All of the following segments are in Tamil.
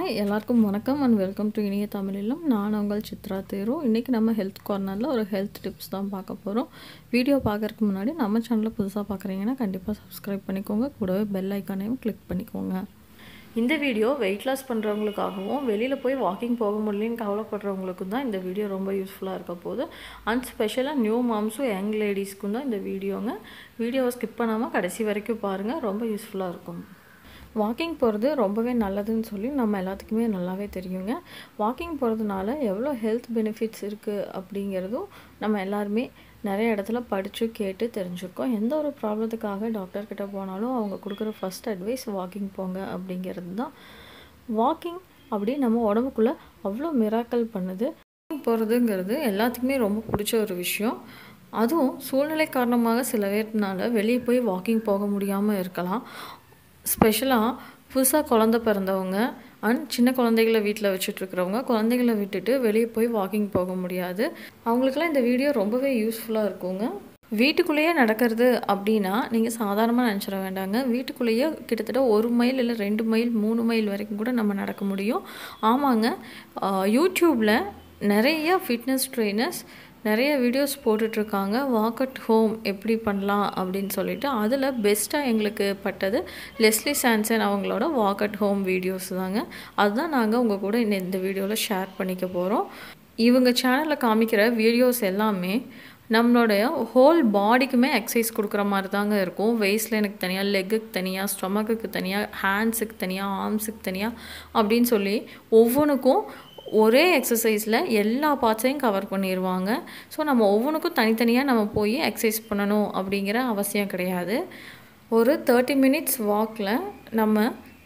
ஹாய் எல்லாருக்கும் வணக்கம் அண்ட் வெல்கம் டு இனிய தமிழிலும் நான் உங்கள் சித்ரா தேரு இன்றைக்கி நம்ம ஹெல்த் கார்னரில் ஒரு ஹெல்த் டிப்ஸ் தான் பார்க்க போகிறோம் வீடியோ பார்க்கறதுக்கு முன்னாடி நம்ம சேனலை புதுசாக பார்க்குறீங்கன்னா கண்டிப்பாக சப்ஸ்கிரைப் பண்ணிக்கோங்க கூடவே பெல் ஐக்கானையும் கிளிக் பண்ணிக்கோங்க இந்த வீடியோ வெயிட் லாஸ் பண்ணுறவங்களுக்காகவும் வெளியில் போய் வாக்கிங் போக முடியலன்னு கவலைப்படுறவங்களுக்கும் தான் இந்த வீடியோ ரொம்ப யூஸ்ஃபுல்லாக இருக்க போகுது அண்ட் ஸ்பெஷலாக நியூ மாம்ஸும் யங் லேடிஸ்க்கும் தான் இந்த வீடியோங்க வீடியோவை ஸ்கிப் பண்ணாமல் கடைசி வரைக்கும் பாருங்கள் ரொம்ப யூஸ்ஃபுல்லாக இருக்கும் வாக்கிங் போகிறது ரொம்பவே நல்லதுன்னு சொல்லி நம்ம எல்லாத்துக்குமே நல்லாவே தெரியுங்க வாக்கிங் போகிறதுனால எவ்வளோ ஹெல்த் பெனிஃபிட்ஸ் இருக்குது அப்படிங்கிறதும் நம்ம எல்லாருமே நிறைய இடத்துல படித்து கேட்டு தெரிஞ்சுருக்கோம் எந்த ஒரு ப்ராப்ளத்துக்காக டாக்டர்கிட்ட போனாலும் அவங்க கொடுக்குற ஃபஸ்ட் அட்வைஸ் வாக்கிங் போங்க அப்படிங்கிறது தான் வாக்கிங் அப்படி நம்ம உடம்புக்குள்ளே அவ்வளோ மிராக்கல் பண்ணுது வாக்கிங் போகிறதுங்கிறது எல்லாத்துக்குமே ரொம்ப பிடிச்ச ஒரு விஷயம் அதுவும் சூழ்நிலை காரணமாக சில பேர்னால வெளியே போய் வாக்கிங் போக முடியாமல் இருக்கலாம் ஸ்பெஷலாக புதுசாக குழந்த பிறந்தவங்க அண்ட் சின்ன குழந்தைகளை வீட்டில் வச்சுட்ருக்கிறவங்க குழந்தைகளை விட்டுட்டு வெளியே போய் வாக்கிங் போக முடியாது அவங்களுக்கெல்லாம் இந்த வீடியோ ரொம்பவே யூஸ்ஃபுல்லாக இருக்குங்க வீட்டுக்குள்ளேயே நடக்கிறது அப்படின்னா நீங்கள் சாதாரணமாக நினச்சிட வேண்டாங்க வீட்டுக்குள்ளேயே கிட்டத்தட்ட ஒரு மைல் இல்லை ரெண்டு மைல் மூணு மைல் வரைக்கும் கூட நம்ம நடக்க முடியும் ஆமாங்க யூடியூப்பில் நிறைய ஃபிட்னஸ் ட்ரெயினர்ஸ் நிறைய வீடியோஸ் போட்டுட்ருக்காங்க வாக் அட் ஹோம் எப்படி பண்ணலாம் அப்படின்னு சொல்லிட்டு அதில் பெஸ்ட்டாக எங்களுக்கு பட்டது லெஸ்லி சான்சன் அவங்களோட வாக் அட் ஹோம் வீடியோஸ் தாங்க அதுதான் நாங்கள் உங்கள் கூட இந்த இந்த வீடியோவில் ஷேர் பண்ணிக்க போகிறோம் இவங்க சேனலில் காமிக்கிற வீடியோஸ் எல்லாமே நம்மளுடைய ஹோல் பாடிக்குமே எக்ஸசைஸ் கொடுக்குற மாதிரி தாங்க இருக்கும் வெயிஸ்டில் எனக்கு தனியாக லெக்குக்கு தனியாக ஸ்டொமக்குக்கு தனியாக ஹேண்ட்ஸுக்கு தனியாக ஆர்ம்ஸுக்கு தனியாக அப்படின்னு சொல்லி ஒவ்வொன்றுக்கும் ஒரே எக்ஸசைஸில் எல்லா பார்ட்ஸையும் கவர் பண்ணிடுவாங்க ஸோ நம்ம ஒவ்வொன்றுக்கும் தனித்தனியாக நம்ம போய் எக்ஸசைஸ் பண்ணணும் அப்படிங்கிற அவசியம் கிடையாது ஒரு தேர்ட்டி மினிட்ஸ் வாக்கில் நம்ம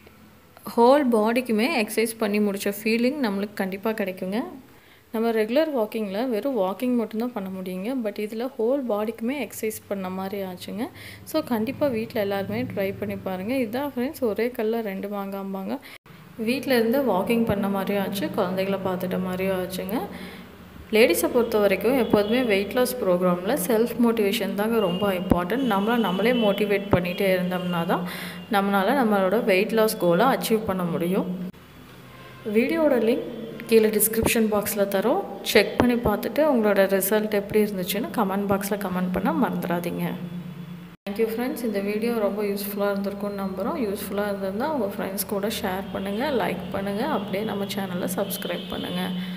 ஹோல் பாடிக்குமே எக்ஸசைஸ் பண்ணி முடித்த ஃபீலிங் நம்மளுக்கு கண்டிப்பாக கிடைக்குங்க நம்ம ரெகுலர் வாக்கிங்கில் வெறும் வாக்கிங் மட்டும்தான் பண்ண முடியுங்க பட் இதில் ஹோல் பாடிக்குமே எக்ஸசைஸ் பண்ண மாதிரி ஆச்சுங்க ஸோ கண்டிப்பாக வீட்டில் எல்லாருமே ட்ரை பண்ணி பாருங்கள் இதுதான் ஃப்ரெண்ட்ஸ் ஒரே கல்ல ரெண்டு மாங்காம்பாங்க வீட்டில் இருந்து வாக்கிங் பண்ண மாதிரியும் ஆச்சு குழந்தைகள பார்த்துட்ட மாதிரியும் ஆச்சுங்க லேடிஸை பொறுத்த வரைக்கும் எப்போதுமே வெயிட் லாஸ் ப்ரோக்ராமில் செல்ஃப் மோட்டிவேஷன் தாங்க ரொம்ப இம்பார்ட்டன்ட் நம்மளை நம்மளே மோட்டிவேட் பண்ணிகிட்டே இருந்தோம்னா தான் நம்மளால் நம்மளோட வெயிட் லாஸ் கோலை அச்சீவ் பண்ண முடியும் வீடியோட லிங்க் கீழே டிஸ்கிரிப்ஷன் பாக்ஸில் தரோம் செக் பண்ணி பார்த்துட்டு உங்களோட ரிசல்ட் எப்படி இருந்துச்சுன்னு கமெண்ட் பாக்ஸில் கமெண்ட் பண்ண மறந்துடாதீங்க தேங்க்யூ ஃப்ரெண்ட்ஸ் இந்த வீடியோ ரொம்ப யூஸ்ஃபுல்லாக இருந்திருக்கும்னு நம்புகிறோம் யூஸ்ஃபுல்லாக இருந்திருந்தால் உங்கள் ஃப்ரெண்ட்ஸ் கூட ஷேர் பண்ணுங்கள் லைக் பண்ணுங்கள் அப்படியே நம்ம சேனலை சப்ஸ்கிரைப் பண்ணுங்கள்